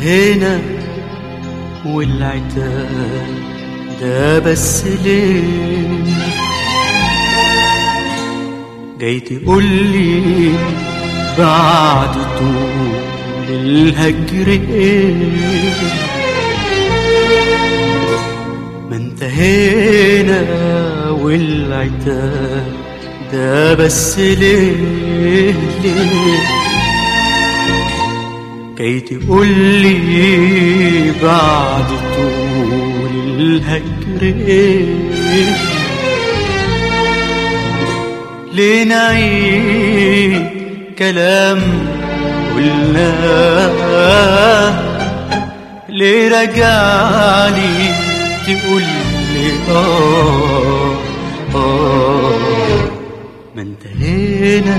انتهينا والعتاب ده بس ليه جاي تقولي بعد طول الهجر ايه ما انتهينا والعتاب ده بس ليه ليه كي تقولي بعد طول الهجر ايه ليه نعيد كلام قلناه ليه رجعني تقول لي اه اه ما انتهينا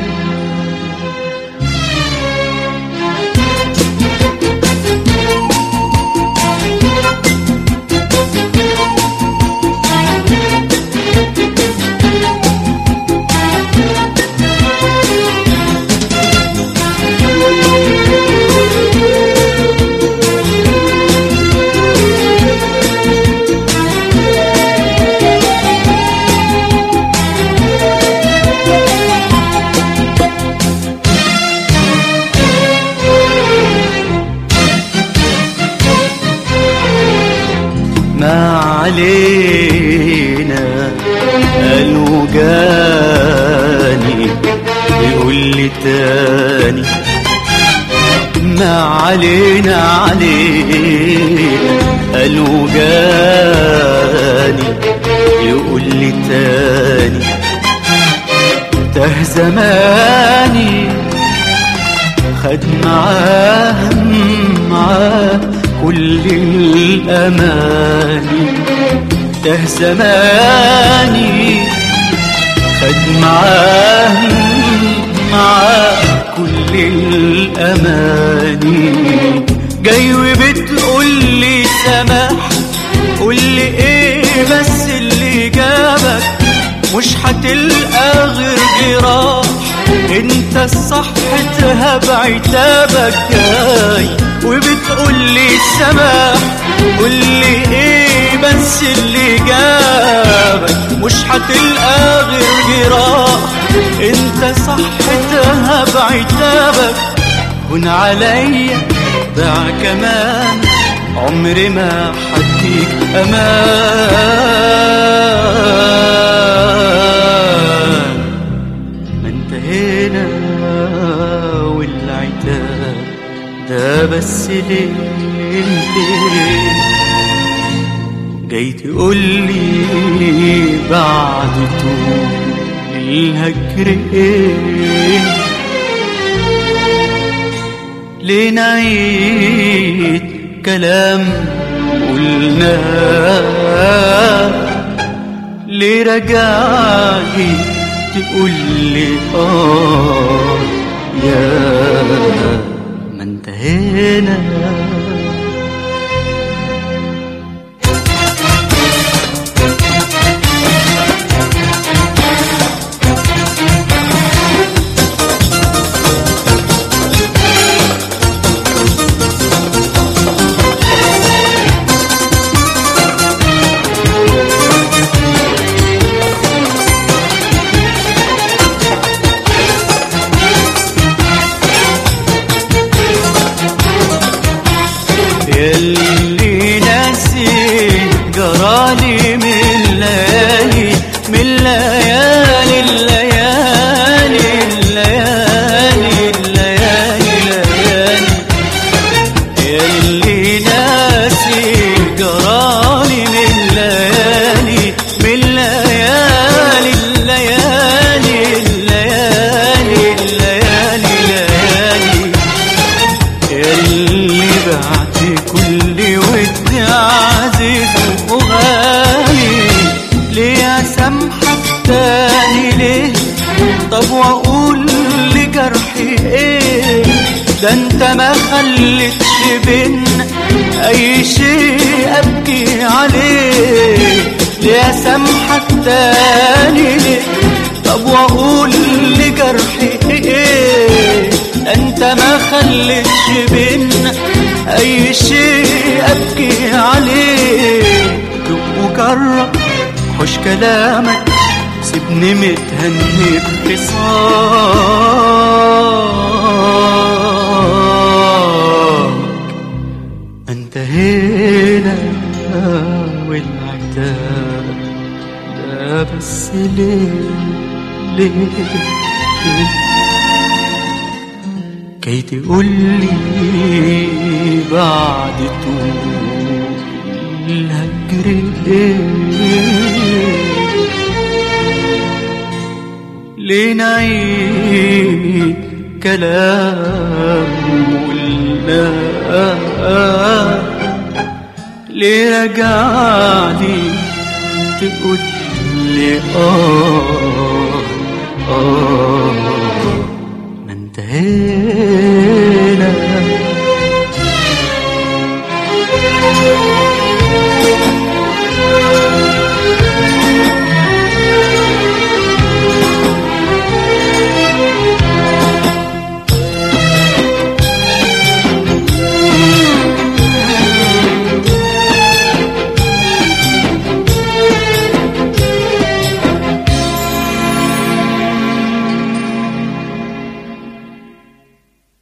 ما علينا قالوا جاني يقول لي تاني ما علينا علينا قالوا جاني يقول لي تاني ده زماني خد معاه معاه كل الأماني ده زماني خد معاه معاه كل الأماني جاي وبتقول لي سماح قول لي ايه بس اللي جابك مش هتلقى غير جراح انت الصح تهب عتابك جاي وبتقول لي السماح قول لي ايه بس اللي جابك مش هتلقى غير جراح انت صح تهب عتابك هون عليا ضاع كمان عمري ما حديك امان ما انتهينا والعتاب ده بس ليه ليه جاي تقولي بعد طول الهجر ايه ليه نعيد كلام قلناه ليه رجعي تقول لي اه يا ما انتهينا يلي ناسي جرالي من ليالي من ليالي الليالي الليالي الليالي ليالي يلي ناسي جرالي من ليالي من ليالي الليالي الليالي الليالي ليالي اللي بعت كل ود عزيز وغالي ليه اسامحك تاني ليه طب واقول لجرحي ايه ده انت ما خلتش بينا اي شيء ابكي عليه ليه اسامحك تاني ليه طب واقول لجرحي ايه انت ما خلتش بينا أي شيء أبكي عليه دوب وجرب حش كلامك سيبني متهني بخصامك انتهينا والعتاب لا بس ليه ليه كي تقولي بعد طول الهجر ايه ليه نعيد كلام قلنا ليه رجعلي تقول لي آه آه ما انتهيت